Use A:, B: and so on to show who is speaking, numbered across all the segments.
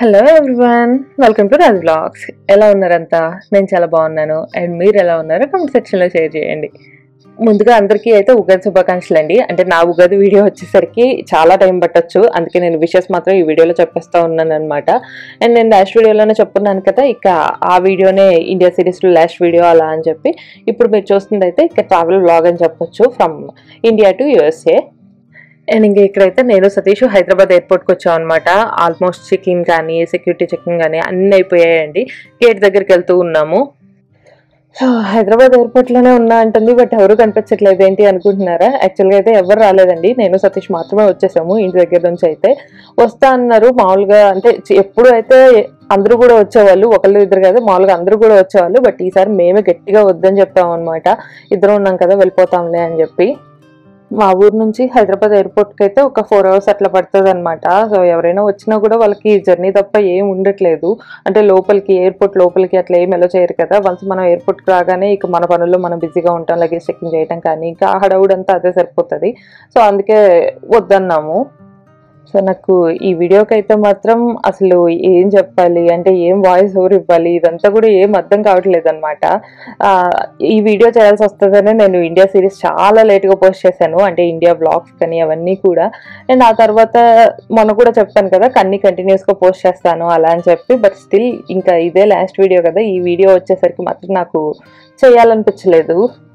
A: hello everyone welcome to Raj blogs ఎలా ఉన్నారంతా నేను చాలా బాగున్నాను అండ్ మీరు ఎలా ఉన్నారో కామెంట్ సెక్షన్లో షేర్ చేయండి ముందుగా అందరికీ అయితే ఉగాది శుభాకాంక్షలు అండి అంటే నా ఉగాది వీడియో వచ్చేసరికి చాలా టైం పట్టొచ్చు అందుకే నేను విషెస్ మాత్రం ఈ వీడియోలో చెప్పేస్తా ఉన్నాను అనమాట అండ్ నేను లాస్ట్ వీడియోలోనే చెప్పున్నాను కదా ఇక ఆ వీడియోనే ఇండియా సిరీస్లో లాస్ట్ వీడియో అలా అని చెప్పి ఇప్పుడు మీరు చూస్తుంది అయితే ఇక ట్రావెల్ బ్లాగ్ అని చెప్పొచ్చు from India to USA and ఇంకా ఇక్కడైతే నేను సతీష్ హైదరాబాద్ ఎయిర్పోర్ట్కి వచ్చాం అనమాట ఆల్మోస్ట్ చెకింగ్ కానీ సెక్యూరిటీ చెకింగ్ కానీ అన్నీ అయిపోయాయండి గేట్ దగ్గరికి వెళ్తూ ఉన్నాము సో హైదరాబాద్ ఎయిర్పోర్ట్లోనే ఉన్నా అంటుంది బట్ ఎవరు కనిపించట్లేదు ఏంటి అనుకుంటున్నారా యాక్చువల్గా అయితే ఎవరు రాలేదండి నేను సతీష్ మాత్రమే వచ్చేసాము ఇంటి దగ్గర నుంచి అయితే వస్తా అన్నారు మామూలుగా అంటే చి- ఎప్పుడు అయితే అందరూ కూడా వచ్చేవాళ్ళు ఒకళ్ళు ఇద్దరు కదా మామూలుగా అందరూ కూడా వచ్చేవాళ్ళు బట్ ఈసారి మేమే గట్టిగా వద్దని చెప్పాము అనమాట ఇద్దరు ఉన్నాం కదా వెళ్ళిపోతాంలే అని చెప్పి మా ఊరు నుంచి హైదరాబాద్ ఎయిర్పోర్ట్కి అయితే ఒక ఫోర్ అవర్స్ అట్లా పడుతుంది అనమాట సో ఎవరైనా వచ్చినా కూడా వాళ్ళకి జర్నీ తప్ప ఏం ఉండట్లేదు అంటే లోపలికి ఎయిర్పోర్ట్ లోపలికి అట్లా ఏం ఎలా చేయరు కదా వన్స్ మనం ఎయిర్పోర్ట్కి రాగానే ఇక మన పనుల్లో మనం బిజీగా ఉంటాం లగేజ్ చెకింగ్ చేయడం కానీ ఇంకా ఆ హడావుడంతా అదే సరిపోతుంది సో అందుకే వద్దన్నాము సో నాకు ఈ వీడియోకి అయితే మాత్రం అసలు ఏం చెప్పాలి అంటే ఏం వాయిస్ ఓవర్ ఇవ్వాలి ఇదంతా కూడా ఏం అర్థం కావట్లేదు అనమాట ఈ వీడియో చేయాల్సి వస్తుందనే నేను ఇండియా సిరీస్ చాలా లేట్గా పోస్ట్ చేశాను అంటే ఇండియా బ్లాగ్స్ కానీ అవన్నీ కూడా అండ్ ఆ తర్వాత మొన్న కూడా చెప్పాను కదా కన్నీ కంటిన్యూస్గా పోస్ట్ చేస్తాను అలా అని చెప్పి బట్ స్టిల్ ఇంకా ఇదే లాస్ట్ వీడియో కదా ఈ వీడియో వచ్చేసరికి మాత్రం నాకు చేయాలనిపించలేదు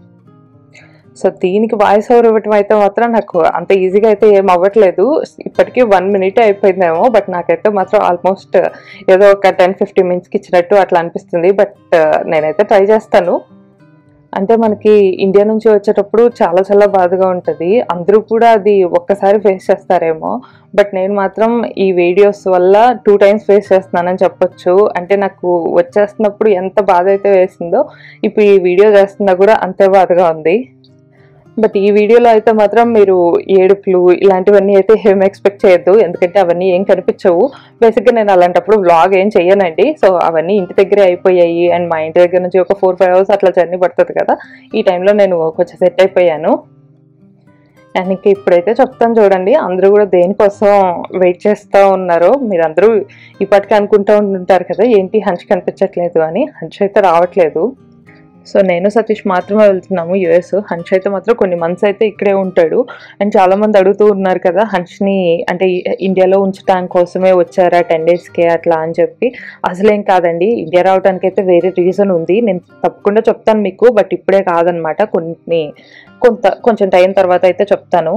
A: సో దీనికి వాయిస్ ఓవర్ ఇవ్వటం అయితే మాత్రం నాకు అంత ఈజీగా అయితే ఏం అవ్వట్లేదు ఇప్పటికీ వన్ మినిట్ అయిపోయిందేమో బట్ నాకైతే మాత్రం ఆల్మోస్ట్ ఏదో ఒక టెన్ ఫిఫ్టీ మినిట్స్కి ఇచ్చినట్టు అట్లా అనిపిస్తుంది బట్ నేనైతే ట్రై చేస్తాను అంటే మనకి ఇండియా నుంచి వచ్చేటప్పుడు చాలా చాలా బాధగా ఉంటుంది అందరూ కూడా అది ఒక్కసారి ఫేస్ చేస్తారేమో బట్ నేను మాత్రం ఈ వీడియోస్ వల్ల టూ టైమ్స్ ఫేస్ చేస్తున్నానని చెప్పొచ్చు అంటే నాకు వచ్చేస్తున్నప్పుడు ఎంత బాధ అయితే వేసిందో ఇప్పుడు ఈ వీడియో చేస్తున్నా కూడా అంతే బాధగా ఉంది బట్ ఈ వీడియోలో అయితే మాత్రం మీరు ఏడుపులు ఇలాంటివన్నీ అయితే ఏం ఎక్స్పెక్ట్ చేయొద్దు ఎందుకంటే అవన్నీ ఏం కనిపించవు బేసిక్గా నేను అలాంటప్పుడు వ్లాగ్ ఏం చెయ్యనండి సో అవన్నీ ఇంటి దగ్గరే అయిపోయాయి అండ్ మా ఇంటి దగ్గర నుంచి ఒక ఫోర్ ఫైవ్ అవర్స్ అట్లా జర్నీ పడుతుంది కదా ఈ టైంలో నేను కొంచెం సెట్ అయిపోయాను అండ్ ఇంకా ఇప్పుడైతే చెప్తాను చూడండి అందరూ కూడా దేనికోసం వెయిట్ చేస్తూ ఉన్నారు మీరందరూ ఇప్పటికీ అనుకుంటూ ఉంటుంటారు కదా ఏంటి హంచ్ కనిపించట్లేదు అని హంచ్ అయితే రావట్లేదు సో నేను సతీష్ మాత్రమే వెళ్తున్నాము యుఎస్ హంచ్ అయితే మాత్రం కొన్ని మంత్స్ అయితే ఇక్కడే ఉంటాడు అండ్ చాలా మంది అడుగుతూ ఉన్నారు కదా హంచ్ని అంటే ఇండియాలో ఉంచడానికి కోసమే వచ్చారా టెన్ డేస్కే అట్లా అని చెప్పి అసలేం కాదండి ఇండియా రావడానికి అయితే వేరే రీజన్ ఉంది నేను తప్పకుండా చెప్తాను మీకు బట్ ఇప్పుడే కాదనమాట కొన్ని కొంత కొంచెం టైం తర్వాత అయితే చెప్తాను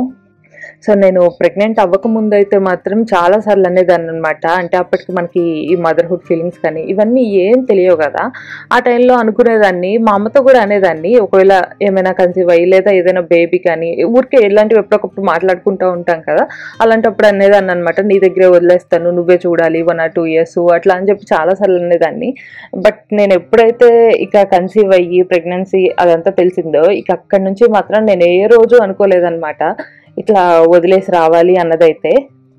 A: సో నేను ప్రెగ్నెంట్ అవ్వక ముందు అయితే మాత్రం చాలా సార్లు అనేదాన్ని అనమాట అంటే అప్పటికి మనకి ఈ మదర్హుడ్ ఫీలింగ్స్ కానీ ఇవన్నీ ఏం తెలియవు కదా ఆ టైంలో అనుకునేదాన్ని మా అమ్మతో కూడా అనేదాన్ని ఒకవేళ ఏమైనా కన్సీవ్ అయ్యి లేదా ఏదైనా బేబీ కానీ ఊరికే ఇలాంటివి ఎప్పటికప్పుడు మాట్లాడుకుంటూ ఉంటాం కదా అలాంటప్పుడు అనేదాన్ని అనమాట నీ దగ్గరే వదిలేస్తాను నువ్వే చూడాలి వన్ ఆర్ టూ ఇయర్స్ అట్లా అని చెప్పి చాలాసార్లు అనేదాన్ని బట్ నేను ఎప్పుడైతే ఇక కన్సీవ్ అయ్యి ప్రెగ్నెన్సీ అదంతా తెలిసిందో ఇక అక్కడి నుంచి మాత్రం నేను ఏ రోజు అనుకోలేదన్నమాట ఇట్లా వదిలేసి రావాలి అన్నదైతే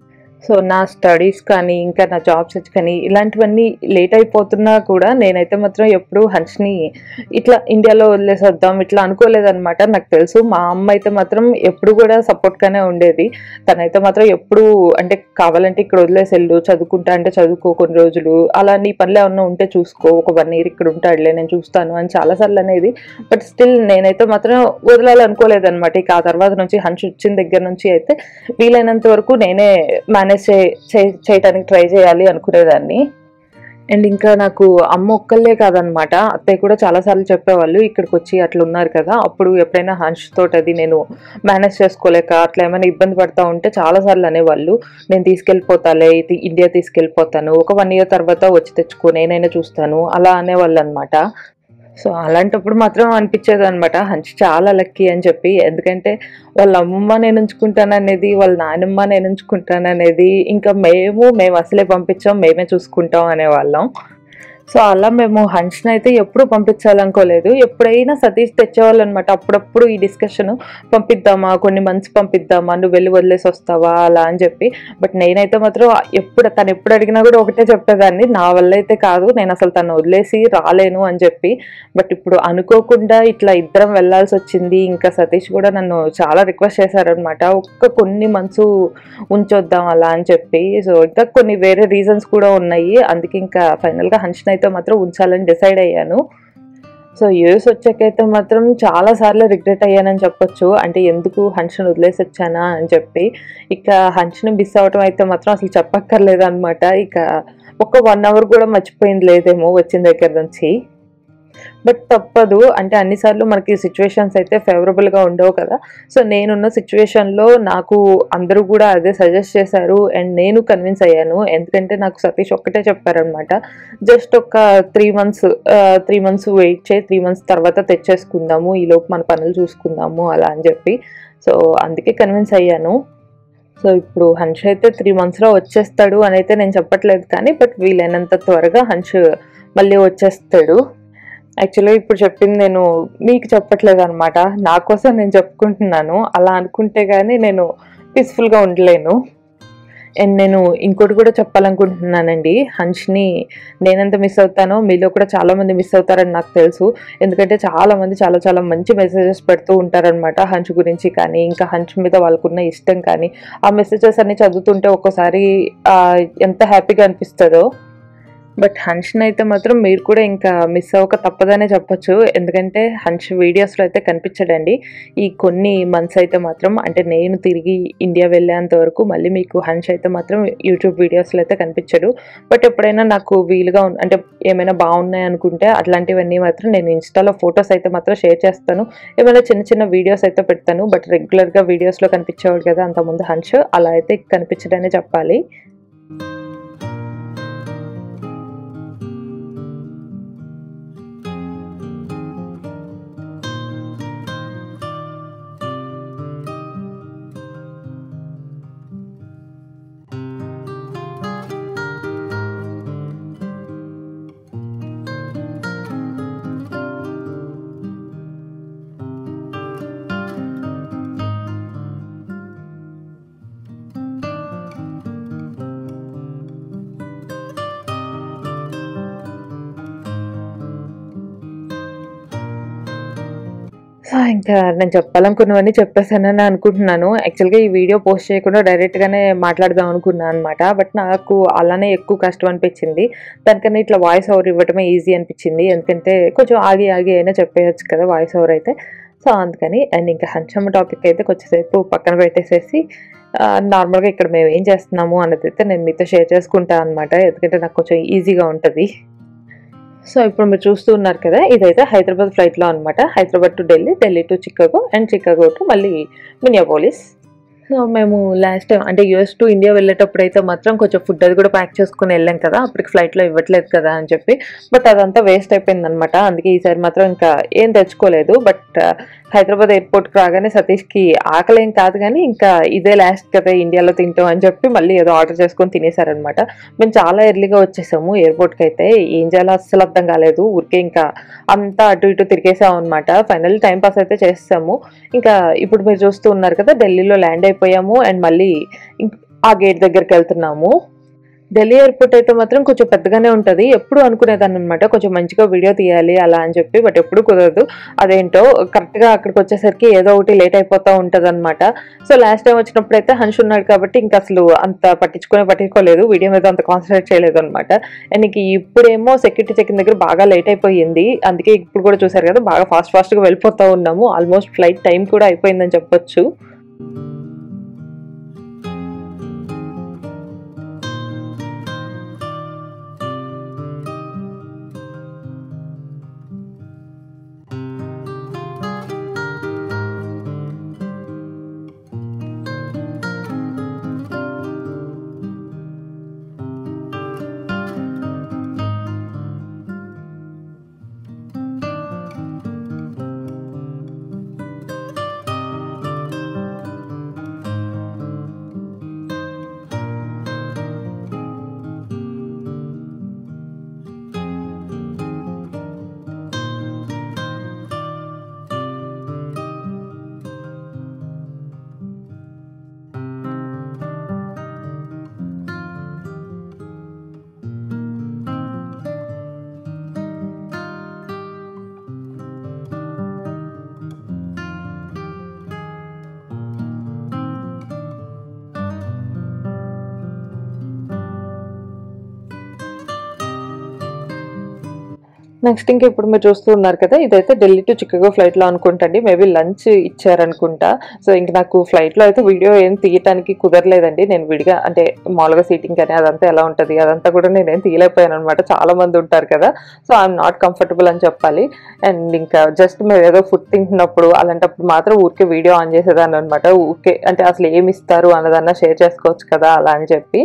A: సో నా స్టడీస్ కానీ ఇంకా నా జాబ్ సెర్చ్ కానీ ఇలాంటివన్నీ లేట్ అయిపోతున్నా కూడా నేనైతే మాత్రం ఎప్పుడు హంచ్ని ఇట్లా ఇండియాలో వదిలేసి వద్దాం ఇట్లా అనుకోలేదన్నమాట నాకు తెలుసు మా అమ్మ అయితే మాత్రం ఎప్పుడు కూడా సపోర్ట్గానే ఉండేది తనైతే మాత్రం ఎప్పుడు అంటే కావాలంటే ఇక్కడ వదిలేసి వెళ్ళు చదువుకుంటా అంటే చదువుకో కొన్ని రోజులు అలా నీ పనులు ఏమన్నా ఉంటే చూసుకో ఒక వన్ ఇయర్ ఇక్కడ ఉంటాడులే నేను చూస్తాను అని చాలాసార్లు అనేది బట్ స్టిల్ నేనైతే మాత్రం వదలాలనుకోలేదన్నమాట ఇక ఆ తర్వాత నుంచి హంచ్ వచ్చిన దగ్గర నుంచి అయితే వీలైనంత వరకు నేనే మేనేజ్ చేయడానికి ట్రై చేయాలి అనుకునేదాన్ని అండ్ ఇంకా నాకు అమ్మ ఒక్కళ్ళే కాదనమాట అత్తయ్య కూడా చాలాసార్లు చెప్పేవాళ్ళు ఇక్కడికి వచ్చి అట్లా ఉన్నారు కదా అప్పుడు ఎప్పుడైనా హంచ్ తోటి అది నేను మేనేజ్ చేసుకోలేక అట్లా ఏమైనా ఇబ్బంది పడతా ఉంటే చాలాసార్లు అనేవాళ్ళు నేను తీసుకెళ్ళిపోతాలే ఇది ఇండియా తీసుకెళ్ళిపోతాను ఒక వన్ ఇయర్ తర్వాత వచ్చి తెచ్చుకో నేనైనా చూస్తాను అలా అనేవాళ్ళు అనమాట సో అలాంటప్పుడు మాత్రం అనిపించేది అనమాట హంచ్ చాలా లక్కీ అని చెప్పి ఎందుకంటే వాళ్ళ అమ్మమ్మ నేను ఉంచుకుంటాననేది వాళ్ళ నాయనమ్మ నేను ఉంచుకుంటాననేది ఇంకా మేము మేము అసలే పంపించాం మేమే చూసుకుంటాం అనేవాళ్ళం సో అలా మేము హన్స్ని అయితే ఎప్పుడు పంపించాలనుకోలేదు ఎప్పుడైనా సతీష్ తెచ్చేవాళ్ళు అనమాట అప్పుడప్పుడు ఈ డిస్కషన్ పంపిద్దామా కొన్ని మంత్స్ పంపిద్దామా నువ్వు వెళ్ళి వదిలేసి వస్తావా అలా అని చెప్పి బట్ నేనైతే మాత్రం ఎప్పుడు తను ఎప్పుడు అడిగినా కూడా ఒకటే చెప్పేదాన్ని నా వల్ల అయితే కాదు నేను అసలు తను వదిలేసి రాలేను అని చెప్పి బట్ ఇప్పుడు అనుకోకుండా ఇట్లా ఇద్దరం వెళ్ళాల్సి వచ్చింది ఇంకా సతీష్ కూడా నన్ను చాలా రిక్వెస్ట్ చేశారనమాట ఒక్క కొన్ని మంత్స్ ఉంచొద్దాం అలా అని చెప్పి సో ఇంకా కొన్ని వేరే రీజన్స్ కూడా ఉన్నాయి అందుకే ఇంకా ఫైనల్గా హన్షన్ అయితే మాత్రం ఉంచాలని డిసైడ్ అయ్యాను సో యూఎస్ వచ్చాకైతే మాత్రం చాలా సార్లు రిగ్రెట్ అయ్యానని చెప్పొచ్చు అంటే ఎందుకు హన్షన్ వదిలేసి వచ్చానా అని చెప్పి ఇక హన్షన్ మిస్ అవ్వటం అయితే మాత్రం అసలు చెప్పక్కర్లేదు అనమాట ఇక ఒక వన్ అవర్ కూడా మర్చిపోయింది లేదేమో వచ్చిన దగ్గర నుంచి బట్ తప్పదు అంటే అన్నిసార్లు మనకి సిచ్యువేషన్స్ అయితే ఫేవరబుల్గా ఉండవు కదా సో నేనున్న సిచ్యువేషన్లో నాకు అందరూ కూడా అదే సజెస్ట్ చేశారు అండ్ నేను కన్విన్స్ అయ్యాను ఎందుకంటే నాకు సతీష్ ఒక్కటే చెప్పారనమాట జస్ట్ ఒక three months three months wait చేయి త్రీ మంత్స్ తర్వాత తెచ్చేసుకుందాము ఈలోపు మన పనులు చూసుకుందాము అలా అని చెప్పి సో అందుకే కన్విన్స్ అయ్యాను సో ఇప్పుడు హన్ష్ అయితే త్రీ మంత్స్లో వచ్చేస్తాడు అని అయితే నేను చెప్పట్లేదు కానీ బట్ వీలైనంత త్వరగా హన్ష్ మళ్ళీ వచ్చేస్తాడు యాక్చువల్గా ఇప్పుడు చెప్పింది నేను మీకు చెప్పట్లేదు అనమాట నా కోసం నేను చెప్పుకుంటున్నాను అలా అనుకుంటే కానీ నేను పీస్ఫుల్గా ఉండలేను అండ్ నేను ఇంకోటి కూడా చెప్పాలనుకుంటున్నానండి హన్ష్ని నేనెంత మిస్ అవుతానో మీలో కూడా చాలా మంది మిస్ అవుతారని నాకు తెలుసు ఎందుకంటే చాలా మంది చాలా చాలా మంచి మెసేజెస్ పెడుతూ ఉంటారనమాట హంచ్ గురించి కానీ ఇంకా హంచ్ మీద వాళ్ళకున్న ఇష్టం కానీ ఆ మెసేజెస్ అన్ని చదువుతుంటే ఒక్కోసారి ఆ, ఎంత హ్యాపీగా అనిపిస్తుందో బట్ హన్ష్ని అయితే మాత్రం మీరు కూడా ఇంకా మిస్ అవ్వక తప్పదనే చెప్పొచ్చు ఎందుకంటే హన్ష్ వీడియోస్లో అయితే కనిపించడండి ఈ కొన్ని మంత్స్ అయితే మాత్రం అంటే నేను తిరిగి ఇండియా వెళ్ళేంత వరకు మళ్ళీ మీకు హన్ష్ అయితే మాత్రం యూట్యూబ్ వీడియోస్లో అయితే కనిపించడు బట్ ఎప్పుడైనా నాకు వీలుగా ఉన్- అంటే ఏమైనా బాగున్నాయి అనుకుంటే అట్లాంటివన్నీ మాత్రం నేను ఇన్స్టాలో ఫొటోస్ అయితే మాత్రం షేర్ చేస్తాను ఏమైనా చిన్న చిన్న వీడియోస్ అయితే పెడతాను బట్ రెగ్యులర్గా వీడియోస్లో కనిపించేవాడు కదా అంతకుముందు హన్ష్ అలా అయితే కనిపించడనే చెప్పాలి సో ఇంకా నేను చెప్పాలనుకున్నవన్నీ చెప్పేసానని అనుకుంటున్నాను యాక్చువల్గా ఈ వీడియో పోస్ట్ చేయకుండా డైరెక్ట్గానే మాట్లాడదాం అనుకున్నాను అనమాట బట్ నాకు అలానే ఎక్కువ కష్టం అనిపించింది దానికన్నా ఇట్లా వాయిస్ ఓవర్ ఇవ్వటమే ఈజీ అనిపించింది ఎందుకంటే కొంచెం ఆగి ఆగి అయినా చెప్పేయచ్చు కదా వాయిస్ ఓవర్ అయితే సో అందుకని అండ్ ఇంకా హంచమ్మ టాపిక్ అయితే కొంచెంసేపు పక్కన పెట్టేసేసి ఆ, నార్మల్గా ఇక్కడ మేము ఏం చేస్తున్నాము అన్నది అయితే నేను మీతో షేర్ చేసుకుంటాను అనమాట ఎందుకంటే నాకు కొంచెం ఈజీగా ఉంటుంది సో ఇప్పుడు మీరు చూస్తూ ఉన్నారు కదా ఇదైతే హైదరాబాద్ ఫ్లైట్లో అనమాట Hyderabad to Delhi Delhi to Chicago and Chicago to మళ్ళీ మినియాపోలిస్ సో మేము లాస్ట్ టైం అంటే యూఎస్ టు ఇండియా వెళ్ళేటప్పుడు అయితే మాత్రం కొంచెం ఫుడ్ అది కూడా ప్యాక్ చేసుకుని వెళ్ళాం కదా అప్పటికి ఫ్లైట్లో ఇవ్వట్లేదు కదా అని చెప్పి బట్ అదంతా వేస్ట్ అయిపోయింది అనమాట అందుకే ఈసారి మాత్రం ఇంకా ఏం తెచ్చుకోలేదు బట్ హైదరాబాద్ ఎయిర్పోర్ట్కి రాగానే సతీష్కి ఆకలి ఏం కాదు కానీ ఇంకా ఇదే లాస్ట్ కదా ఇండియాలో తింటాం అని చెప్పి మళ్ళీ ఏదో ఆర్డర్ చేసుకొని తినేశారనమాట మేము చాలా ఎర్లీగా వచ్చేసాము ఎయిర్పోర్ట్కి అయితే ఏం చేయాలో అస్సలు అర్థం కాలేదు ఊరికే ఇంకా అంతా అటు ఇటు తిరిగేసాం అనమాట ఫైనల్ టైం పాస్ అయితే చేస్తాము ఇంకా ఇప్పుడు మీరు చూస్తూ ఉన్నారు కదా ఢిల్లీలో ల్యాండ్ అయిపోయాము అండ్ మళ్ళీ ఇంక్- ఆ గేట్ దగ్గరికి వెళ్తున్నాము ఢిల్లీ ఎయిర్పోర్ట్ అయితే మాత్రం కొంచెం పెద్దగానే ఉంటుంది ఎప్పుడు అనుకునేదాన్ని అనమాట కొంచెం మంచిగా వీడియో తీయాలి అలా అని చెప్పి బట్ ఎప్పుడు కుదరదు అదేంటో కరెక్ట్గా అక్కడికి వచ్చేసరికి ఏదో ఒకటి లేట్ అయిపోతూ ఉంటుంది అనమాట సో లాస్ట్ టైం వచ్చినప్పుడు అయితే హన్ష్ ఉన్నాడు కాబట్టి ఇంకా అసలు అంత పట్టించుకునే పట్టించుకోలేదు వీడియో మీద అంత కాన్సన్ట్రేట్ చేయలేదు అనమాట అండ్ ఇంక ఇప్పుడేమో సెక్యూరిటీ చెకింగ్ దగ్గర బాగా లేట్ అయిపోయింది అందుకే ఇప్పుడు కూడా చూసారు కదా బాగా ఫాస్ట్ ఫాస్ట్గా వెళ్ళిపోతూ ఉన్నాము ఆల్మోస్ట్ ఫ్లైట్ టైం కూడా అయిపోయిందని చెప్పొచ్చు నెక్స్ట్ ఇంకా ఇప్పుడు మీరు చూస్తూ ఉన్నారు కదా ఇదైతే ఢిల్లీ టు చిక్కగో ఫ్లైట్లో అనుకుంటండి మేబీ లంచ్ ఇచ్చారనుకుంటా సో ఇంక నాకు ఫ్లైట్లో అయితే వీడియో ఏం తీయటానికి కుదరలేదండి నేను విడిగా అంటే మామూలుగా సీటింగ్ కానీ అదంతా ఎలా ఉంటుంది అదంతా కూడా నేనేం తీయలేకపోయాను అనమాట చాలా మంది ఉంటారు కదా సో ఐఎమ్ నాట్ కంఫర్టబుల్ అని చెప్పాలి అండ్ ఇంకా జస్ట్ మేము ఏదో ఫుడ్ తింటున్నప్పుడు అలాంటప్పుడు మాత్రం ఊరికే వీడియో ఆన్ చేసేదాన్ని అనమాట ఊరికే అంటే అసలు ఏమి ఇస్తారు అన్నదన్నా షేర్ చేసుకోవచ్చు కదా అలా అని చెప్పి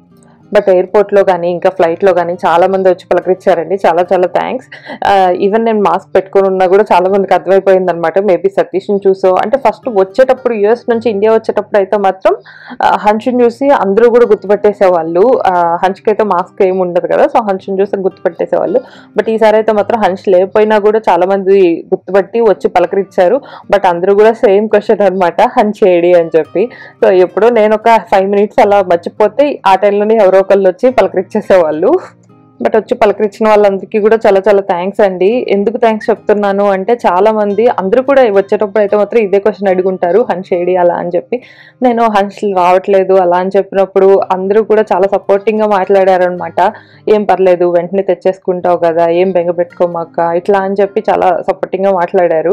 A: బట్ ఎయిర్పోర్ట్లో కానీ ఇంకా ఫ్లైట్లో కానీ చాలా మంది వచ్చి పలకరించారండి చాలా చాలా థ్యాంక్స్ ఈవెన్ నేను మాస్క్ పెట్టుకొని ఉన్నా కూడా చాలా మందికి అర్థమైపోయింది అనమాట మేబీ సతీష్ని చూసో అంటే ఫస్ట్ వచ్చేటప్పుడు యూఎస్ నుంచి ఇండియా వచ్చేటప్పుడు అయితే మాత్రం ఆ, హన్షుని చూసి అందరూ కూడా గుర్తుపెట్టేసేవాళ్ళు ఆ, హన్ష్కి అయితే మాస్క్ ఏమి ఉండదు కదా సో హన్షుని చూసి గుర్తుపెట్టేసేవాళ్ళు బట్ ఈసారి అయితే మాత్రం హన్ష్ లేకపోయినా కూడా చాలా మంది గుర్తుపట్టి వచ్చి పలకరించారు బట్ అందరూ కూడా సేమ్ క్వశ్చన్ అనమాట హన్ష్ ఏడి అని చెప్పి సో ఎప్పుడో నేను ఒక ఫైవ్ మినిట్స్ అలా మర్చిపోతే ఆ టైంలోనే ఎవరో ఒకళ్ళు వచ్చి పలకరించేసేవాళ్ళు బట్ వచ్చి పలకరించిన వాళ్ళందరికీ కూడా చాలా చాలా థ్యాంక్స్ అండి ఎందుకు థ్యాంక్స్ చెప్తున్నాను అంటే చాలా మంది అందరూ కూడా వచ్చేటప్పుడు అయితే మాత్రం ఇదే క్వశ్చన్ అడుగుంటారు హన్స్ ఏడి అలా అని చెప్పి నేను హన్స్ రావట్లేదు అలా అని చెప్పినప్పుడు అందరూ కూడా చాలా సపోర్టింగ్గా మాట్లాడారనమాట ఏం పర్లేదు వెంటనే తెచ్చేసుకుంటావు కదా ఏం బెంగ పెట్టుకోమాక ఇట్లా అని చెప్పి చాలా సపోర్టింగ్గా మాట్లాడారు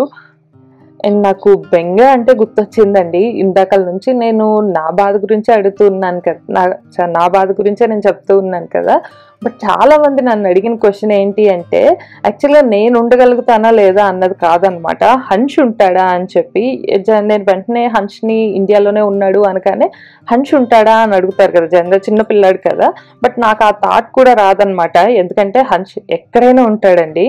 A: అండ్ నాకు బెంగ అంటే గుర్తొచ్చిందండి ఇందాకల నుంచి నేను నా బాధ గురించి అడుగుతున్నాను కదా నా చ- నా బాధ గురించే నేను చెప్తూ ఉన్నాను కదా బట్ చాలా మంది నన్ను అడిగిన క్వశ్చన్ ఏంటి అంటే యాక్చువల్గా నేను ఉండగలుగుతానా లేదా అన్నది కాదనమాట హన్ష్ ఉంటాడా అని చెప్పి జ- నేను వెంటనే హన్ష్ని ఇండియాలోనే ఉన్నాడు అనగానే హన్ష్ ఉంటాడా అని అడుగుతారు కదా జనరల్ చిన్న పిల్లాడు కదా బట్ నాకు ఆ థాట్ కూడా రాదనమాట ఎందుకంటే హన్ష్ ఎక్కడైనా ఉంటాడండి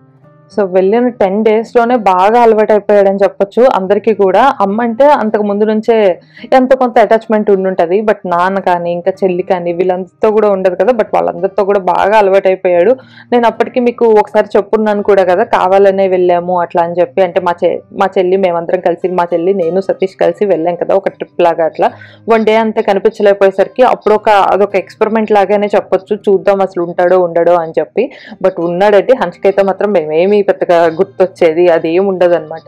A: సో వెళ్ళిన టెన్ డేస్లోనే బాగా అలవాటు అయిపోయాడని చెప్పొచ్చు అందరికీ కూడా అమ్మ అంటే అంతకు ముందు నుంచే ఎంతో కొంత అటాచ్మెంట్ ఉండుంటది బట్ నాన్న కానీ ఇంకా చెల్లి కానీ వీళ్ళందరితో కూడా ఉండదు కదా బట్ వాళ్ళందరితో కూడా బాగా అలవాటు అయిపోయాడు నేను అప్పటికి మీకు ఒకసారి చెప్పున్నాను కూడా కదా కావాలనే వెళ్ళాము అట్లా అని చెప్పి అంటే మా చె మా చెల్లి మేమందరం కలిసి మా చెల్లి నేను సతీష్ కలిసి వెళ్ళాం కదా ఒక ట్రిప్ లాగా అట్లా వన్ డే అంతా కనిపించలేకపోయేసరికి అప్పుడు ఒక అదొక ఎక్స్పెరిమెంట్ లాగానే చెప్పొచ్చు చూద్దాం అసలు ఉంటాడో ఉండడో అని చెప్పి బట్ ఉన్నాడంటే హన్స్కి అయితే మాత్రం మేమేమి పెద్దగా గుర్తొచ్చేది అది ఏమి ఉండదు అనమాట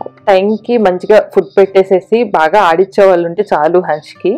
A: టైంకి మంచిగా ఫుడ్ పెట్టేసేసి బాగా ఆడిచ్చే వాళ్ళు ఉంటే చాలు హన్స్కి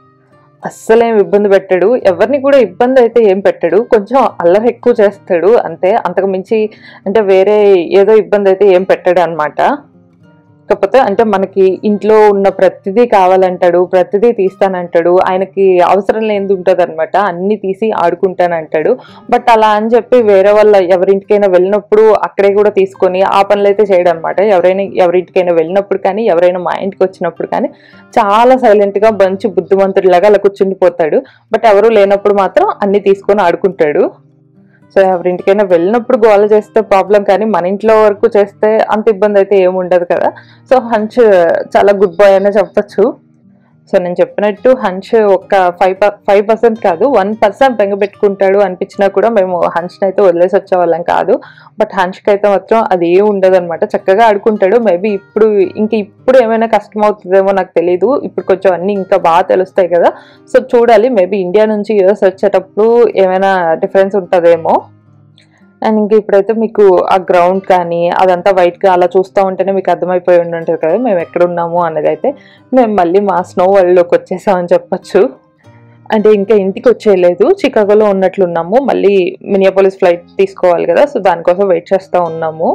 A: అస్సలేం ఇబ్బంది పెట్టాడు ఎవరిని కూడా ఇబ్బంది అయితే ఏం పెట్టాడు కొంచెం అల్లరి ఎక్కువ చేస్తాడు అంతే అంతకు మించి అంటే వేరే ఏదో ఇబ్బంది అయితే ఏం పెట్టాడు అనమాట కాకపోతే అంటే మనకి ఇంట్లో ఉన్న ప్రతిదీ కావాలంటాడు ప్రతిదీ తీస్తానంటాడు ఆయనకి అవసరం లేనిది ఉంటుంది అనమాట అన్ని తీసి ఆడుకుంటానంటాడు బట్ అలా అని చెప్పి వేరే వాళ్ళ ఎవరింటికైనా వెళ్ళినప్పుడు అక్కడే కూడా తీసుకొని ఆ పనులు అయితే చేయడం అనమాట ఎవరైనా ఎవరింటికైనా వెళ్ళినప్పుడు కానీ ఎవరైనా మా ఇంటికి వచ్చినప్పుడు కానీ చాలా సైలెంట్గా మంచి బుద్ధిమంతుడిలాగా అలా కూర్చుండిపోతాడు బట్ ఎవరు లేనప్పుడు మాత్రం అన్ని తీసుకొని ఆడుకుంటాడు సో ఎవరింటికైనా వెళ్ళినప్పుడు గోల చేస్తే ప్రాబ్లం కానీ మన ఇంట్లో వరకు చేస్తే అంత ఇబ్బంది అయితే ఏమి ఉండదు కదా సో హంచ్ చాలా గుడ్ బాయ్ అనే చెప్పచ్చు సో నేను చెప్పినట్టు హంచ్ ఒక ఫైవ్ ఫైవ్ పర్సెంట్ కాదు వన్ పర్సెంట్ బెంగ పెట్టుకుంటాడు అనిపించినా కూడా మేము హంచ్ని అయితే వదిలేసి వచ్చేవాళ్ళం కాదు బట్ హంచ్కి అయితే మాత్రం అది ఏం ఉండదు అనమాట చక్కగా ఆడుకుంటాడు మేబీ ఇప్పుడు ఇంక ఇప్పుడు ఏమైనా కష్టం అవుతుందేమో నాకు తెలియదు ఇప్పుడు కొంచెం అన్ని ఇంకా బాగా తెలుస్తాయి కదా సో చూడాలి మేబీ ఇండియా నుంచి యూఎస్ వచ్చేటప్పుడు ఏమైనా డిఫరెన్స్ ఉంటుందేమో అండ్ ఇంక ఇప్పుడైతే మీకు ఆ గ్రౌండ్ కానీ అదంతా వైట్గా అలా చూస్తూ ఉంటేనే మీకు అర్థమైపోయి ఉండి ఉంటుంది కదా మేము ఎక్కడ ఉన్నాము అన్నది అయితే మేము మళ్ళీ మా స్నో వరల్డ్లోకి వచ్చేసామని చెప్పొచ్చు అంటే ఇంకా ఇంటికి వచ్చేయలేదు చికాగోలో ఉన్నట్లున్నాము మళ్ళీ మినియాపోలిస్ ఫ్లైట్ తీసుకోవాలి కదా సో దానికోసం వెయిట్ చేస్తూ ఉన్నాము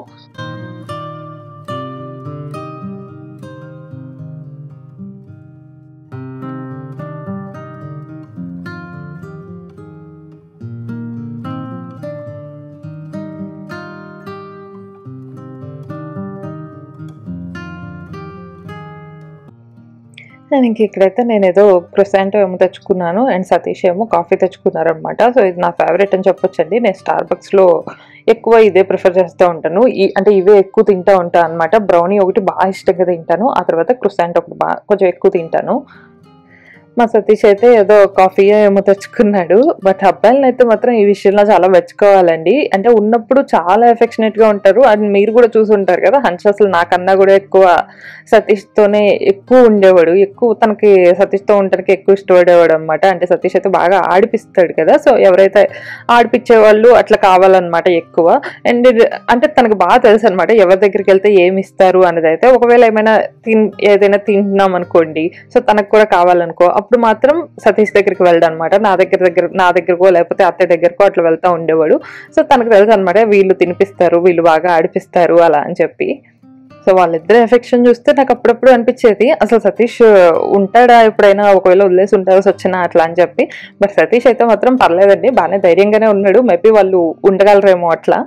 A: అండ్ ఇంక ఇక్కడైతే నేను ఏదో క్రొసాంటో ఏమో తెచ్చుకున్నాను అండ్ సతీష్ ఏమో కాఫీ తెచ్చుకున్నారనమాట సో ఇది నా ఫేవరెట్ అని చెప్పొచ్చండి నేను స్టార్ బక్స్లో ఎక్కువ ఇదే ప్రిఫర్ చేస్తూ ఉంటాను ఈ అంటే ఇవే ఎక్కువ తింటూ ఉంటాను అనమాట బ్రౌనీ ఒకటి బాగా ఇష్టంగా తింటాను ఆ తర్వాత క్రొసాంట్ ఒకటి బాగా కొంచెం ఎక్కువ తింటాను మా సతీష్ అయితే ఏదో కాఫీ ఏమో తెచ్చుకున్నాడు బట్ అబ్బాయిలను అయితే మాత్రం ఈ విషయంలో చాలా మెచ్చుకోవాలండి అంటే ఉన్నప్పుడు చాలా ఎఫెక్షనేట్ గా ఉంటారు అది మీరు కూడా చూసి ఉంటారు కదా హంచ్ అసలు నాకన్నా కూడా ఎక్కువ సతీష్ తోనే ఎక్కువ ఉండేవాడు ఎక్కువ తనకి సతీష్ తో ఉండడానికి ఎక్కువ ఇష్టపడేవాడు అనమాట అంటే సతీష్ అయితే బాగా ఆడిపిస్తాడు కదా సో ఎవరైతే ఆడిపించే వాళ్ళు అట్లా కావాలన్నమాట ఎక్కువ అండ్ ఇది- అంటే తనకు బాగా తెలుసు అనమాట ఎవరి దగ్గరికి వెళ్తే ఏమి ఇస్తారు అనేది అయితే ఒకవేళ ఏమైనా తిన్ ఏదైనా తింటున్నాం అనుకోండి సో తనకు కూడా కావాలనుకో అప్పుడు మాత్రం సతీష్ దగ్గరికి వెళ్ళడు అనమాట నా దగ్గర దగ్గర నా దగ్గరకో లేకపోతే అత్తయ్య దగ్గరకో అట్లా వెళ్తా ఉండేవాడు సో తనకు తెలుసు అనమాట వీళ్ళు తినిపిస్తారు వీళ్ళు బాగా ఆడిపిస్తారు అలా అని చెప్పి సో వాళ్ళిద్దరు ఎఫెక్షన్ చూస్తే నాకు అప్పుడప్పుడు అనిపించేది అసలు సతీష్ ఉంటాడా ఎప్పుడైనా ఒకవేళ వదిలేసి ఉండాల్సి వచ్చినా అట్లా అని చెప్పి బట్ సతీష్ అయితే మాత్రం పర్లేదండి బాగానే ధైర్యంగానే ఉన్నాడు మేబీ వాళ్ళు ఉండగలరేమో అట్లా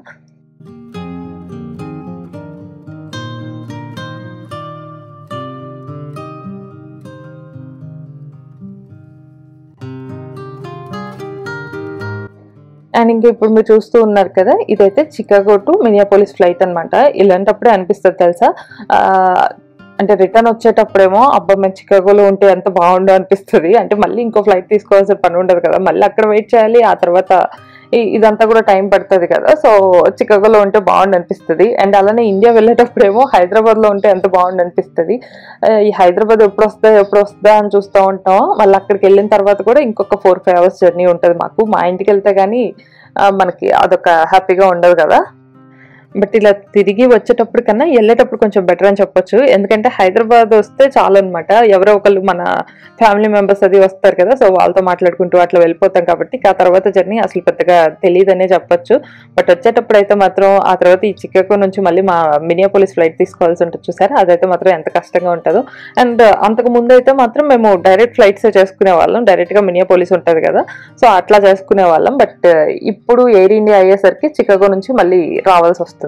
A: అండ్ ఇంకా ఇప్పుడు మీరు చూస్తూ ఉన్నారు కదా ఇదైతే చికాగో టు మినియాపోలిస్ ఫ్లైట్ అనమాట ఇలాంటప్పుడే అనిపిస్తుంది తెలుసా ఆ, అంటే రిటర్న్ వచ్చేటప్పుడేమో అబ్బా మేము చికాగోలో ఉంటే ఎంత బాగుండు అనిపిస్తుంది అంటే మళ్ళీ ఇంకో ఫ్లైట్ తీసుకోవాల్సిన పని ఉండదు కదా మళ్ళీ అక్కడ వెయిట్ చేయాలి ఆ తర్వాత ఈ- ఇదంతా కూడా టైం పడుతుంది కదా సో చికాగోలో ఉంటే బాగుండు అనిపిస్తుంది అండ్ అలానే ఇండియా వెళ్ళేటప్పుడేమో హైదరాబాద్లో ఉంటే ఎంత బాగుండు అనిపిస్తుంది ఆ, ఈ హైదరాబాద్ ఎప్పుడు వస్తుందా ఎప్పుడు వస్తుందా అని చూస్తూ ఉంటాం మళ్ళీ అక్కడికి వెళ్ళిన తర్వాత కూడా ఇంకొక ఫోర్ ఫైవ్ అవర్స్ జర్నీ ఉంటుంది మాకు మా ఇంటికి వెళ్తే కానీ ఆ, మనకి అదొక హ్యాపీగా ఉండదు కదా బట్ ఇలా తిరిగి వచ్చేటప్పుడు కన్నా వెళ్ళేటప్పుడు కొంచెం బెటర్ అని చెప్పొచ్చు ఎందుకంటే హైదరాబాద్ వస్తే చాలు అనమాట ఎవరో ఒకళ్ళు మన ఫ్యామిలీ మెంబర్స్ అది వస్తారు కదా సో వాళ్ళతో మాట్లాడుకుంటూ అట్లా వెళ్ళిపోతాం కాబట్టి ఆ తర్వాత జర్నీ అసలు పెద్దగా తెలియదనే చెప్పొచ్చు బట్ వచ్చేటప్పుడు అయితే మాత్రం ఆ తర్వాత ఈ చికాగో నుంచి మళ్ళీ మా మినియాపోలిస్ ఫ్లైట్ తీసుకోవాల్సి ఉంటుంది చూసారా అదైతే మాత్రం ఎంత కష్టంగా ఉంటుందో అండ్ అంతకు ముందు అయితే మాత్రం మేము డైరెక్ట్ ఫ్లైట్స్ చేసుకునే వాళ్ళం డైరెక్ట్ గా మినియాపోలిస్ ఉంటుంది కదా సో అట్లా చేసుకునే వాళ్ళం బట్ ఇప్పుడు ఎయిర్ ఇండియా అయ్యేసరికి చికాగో నుంచి మళ్ళీ రావాల్సి వస్తుంది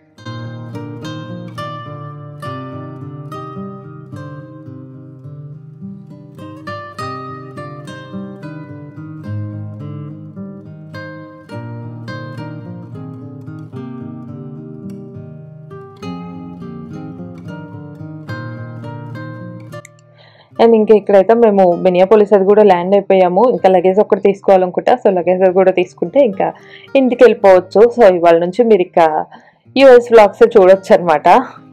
A: అండ్ ఇంకా ఇక్కడైతే మేము మినియాపోలిస్ అది కూడా ల్యాండ్ అయిపోయాము ఇంకా లగేజ్ ఒకటి తీసుకోవాలనుకుంటా సో లగేజ్ అది కూడా తీసుకుంటే ఇంకా ఇంటికి వెళ్ళిపోవచ్చు సో ఇవాళ నుంచి మీరు ఇక యూఎస్ వ్లాగ్స్ చూడొచ్చు అనమాట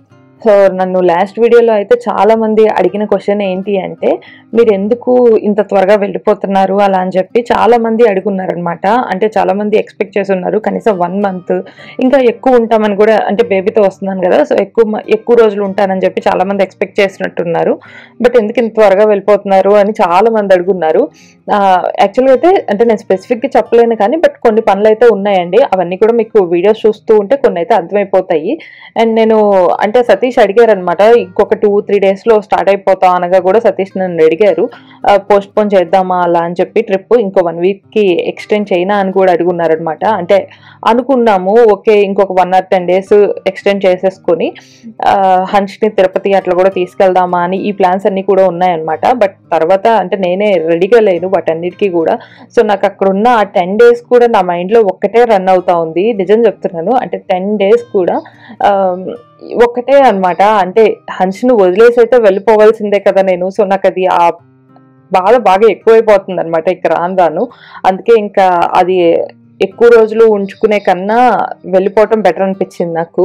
A: సో నన్ను లాస్ట్ వీడియోలో అయితే చాలా మంది అడిగిన క్వశ్చన్ ఏంటి అంటే మీరు ఎందుకు ఇంత త్వరగా వెళ్ళిపోతున్నారు అలా అని చెప్పి చాలా మంది అడుగున్నారనమాట అంటే చాలా మంది ఎక్స్పెక్ట్ చేసి ఉన్నారు కనీసం వన్ మంత్ ఇంకా ఎక్కువ ఉంటామని కూడా అంటే బేబీతో వస్తున్నాను కదా సో ఎక్కువ మ- ఎక్కువ రోజులు ఉంటానని చెప్పి చాలా మంది ఎక్స్పెక్ట్ చేసినట్టున్నారు బట్ ఎందుకు ఇంత త్వరగా వెళ్ళిపోతున్నారు అని చాలా మంది అడుగున్నారు యాక్చువల్గా అయితే అంటే నేను స్పెసిఫిక్గా చెప్పలేను కానీ బట్ కొన్ని పనులు అయితే ఉన్నాయండి అవన్నీ కూడా మీకు వీడియోస్ చూస్తూ ఉంటే కొన్ని అయితే అర్థమైపోతాయి అండ్ నేను అంటే సతీష్ అడిగారు అనమాట ఇంకొక టూ త్రీ డేస్లో స్టార్ట్ అయిపోతాం అనగా కూడా సతీష్ నన్ను అడిగారు పోస్ట్ పోన్ చేద్దామా అలా అని చెప్పి ట్రిప్ ఇంకో వన్ వీక్కి ఎక్స్టెండ్ చేయనా అని కూడా అడుగున్నారనమాట అంటే అనుకున్నాము ఓకే ఇంకొక one or ten days extend చేసేసుకొని ఆ, హన్ష్ని తిరుపతి అట్లా కూడా తీసుకెళ్దామా అని ఈ ప్లాన్స్ అన్ని కూడా ఉన్నాయన్నమాట బట్ తర్వాత అంటే నేనే రెడీగా లేను వాటన్నిటికీ కూడా సో నాకు అక్కడ ఉన్న ఆ టెన్ డేస్ కూడా నా మైండ్లో ఒక్కటే రన్ అవుతా ఉంది నిజం చెప్తున్నాను అంటే టెన్ డేస్ కూడా ఆ, ఒక్కటే అన్నమాట అంటే హన్ష్ను వదిలేసి అయితే వెళ్ళిపోవాల్సిందే కదా నేను సో నాకు అది ఆ బాధ బాగా ఎక్కువైపోతుంది అనమాట ఇక్కడ రాను రాను అందుకే ఇంకా అది ఎక్కువ రోజులు ఉంచుకునే కన్నా వెళ్ళిపోవటం బెటర్ అనిపించింది నాకు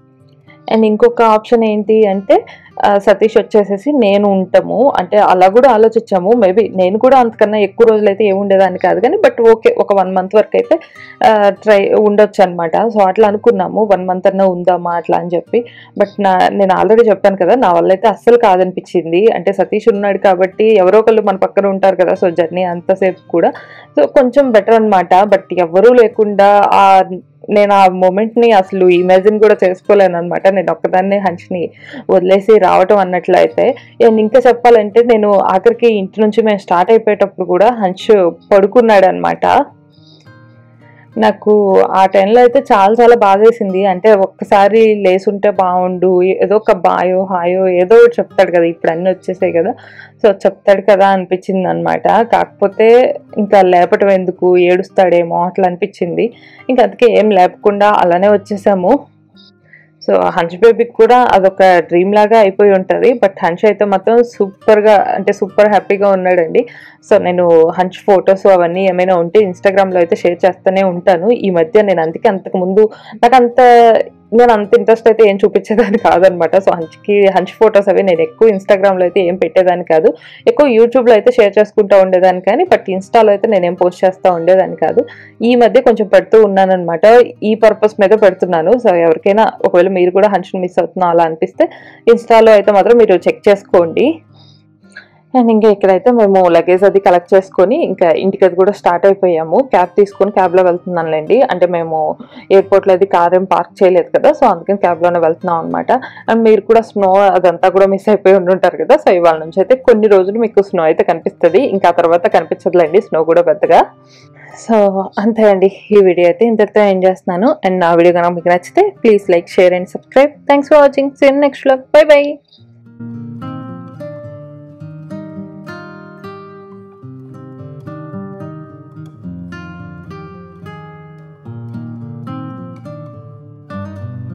A: అండ్ ఇంకొక ఆప్షన్ ఏంటి అంటే ఆ, సతీష్ వచ్చేసేసి నేను ఉంటాము అంటే అలా కూడా ఆలోచించాము మేబీ నేను కూడా అంతకన్నా ఎక్కువ రోజులు అయితే ఏముండేదాన్ని కాదు కానీ బట్ ఓకే ఒక వన్ మంత్ వరకు అయితే ట్రై ఉండొచ్చు అనమాట సో అట్లా అనుకున్నాము వన్ మంత్ అన్నా ఉందామా అట్లా అని చెప్పి బట్ నా నేను ఆల్రెడీ చెప్పాను కదా నా వల్ల అయితే అస్సలు కాదనిపించింది అంటే సతీష్ ఉన్నాడు కాబట్టి ఎవరో ఒకళ్ళు మన పక్కన ఉంటారు కదా సో జర్నీ అంతసేపు కూడా సో కొంచెం బెటర్ అన్నమాట బట్ ఎవరూ లేకుండా ఆ నేను ఆ మూమెంట్ని అసలు ఇమాజిన్ కూడా చేసుకోలేను అనమాట నేను ఒక్కదాన్నే హంచ్ని వదిలేసి రావటం అన్నట్లయితే అండ్ ఇంకా చెప్పాలంటే నేను ఆఖరికి ఇంటి నుంచి మేము స్టార్ట్ అయిపోయేటప్పుడు కూడా హంచ్ పడుకున్నాడు అనమాట నాకు ఆ టైంలో అయితే చాలా చాలా బాధేసింది అంటే ఒక్కసారి లేసుంటే బాగుండు ఏదో ఒక బాయో హాయో ఏదో ఒకటి చెప్తాడు కదా ఇప్పుడు అన్నీ వచ్చేసాయి కదా సో చెప్తాడు కదా అనిపించింది అనమాట కాకపోతే ఇంకా లేపటం ఎందుకు ఏడుస్తాడేమో అట్లా అనిపించింది ఇంకా అందుకే ఏం లేపకుండా అలానే వచ్చేసాము సో హంచ్ బేబీకి కూడా అదొక డ్రీమ్ లాగా అయిపోయి ఉంటుంది బట్ హంచ్ అయితే మాత్రం సూపర్గా అంటే సూపర్ హ్యాపీగా ఉన్నాడండి సో నేను హంచ్ ఫొటోస్ అవన్నీ ఏమైనా ఉంటే ఇన్స్టాగ్రామ్లో అయితే షేర్ చేస్తూనే ఉంటాను ఈ మధ్య నేను అందుకే అంతకు ముందు నాకు అంత నేను అంత ఇంట్రెస్ట్ అయితే ఏం చూపించేదాన్ని కాదనమాట సో హంచ్కి హంచ్ ఫొటోస్ అవి నేను ఎక్కువ ఇన్స్టాగ్రామ్లో అయితే ఏం పెట్టేదాన్ని కాదు ఎక్కువ యూట్యూబ్లో అయితే షేర్ చేసుకుంటూ ఉండేదాన్ని కానీ బట్ ఇన్స్టాలో అయితే నేనేం పోస్ట్ చేస్తూ ఉండేదాన్ని కాదు ఈ మధ్య కొంచెం పెడుతూ ఉన్నాను అనమాట ఈ పర్పస్ మీద పెడుతున్నాను సో ఎవరికైనా ఒకవేళ మీరు కూడా హంచ్ని మిస్ అవుతున్నా అలా అనిపిస్తే ఇన్స్టాలో అయితే మాత్రం మీరు చెక్ చేసుకోండి అండ్ ఇంకా ఇక్కడైతే మేము లగేజ్ అది కలెక్ట్ చేసుకొని ఇంకా ఇంటికి అది కూడా స్టార్ట్ అయిపోయాము క్యాబ్ తీసుకొని క్యాబ్లో వెళ్తున్నానులేండి అంటే మేము ఎయిర్పోర్ట్లో అది కార్ ఏం పార్క్ చేయలేదు కదా సో అందుకని క్యాబ్లోనే వెళ్తున్నాం అనమాట అండ్ మీరు కూడా స్నో అదంతా కూడా మిస్ అయిపోయి ఉండుంటారు కదా సో ఇవాళ నుంచి అయితే కొన్ని రోజులు మీకు స్నో అయితే కనిపిస్తుంది ఇంకా తర్వాత కనిపించదులేండి స్నో కూడా పెద్దగా సో అంతే అండి ఈ వీడియో అయితే ఇంతటితో ఏం చేస్తున్నాను అండ్ నా వీడియో కనుక మీకు నచ్చితే please like share and subscribe thanks for watching see in next blog bye by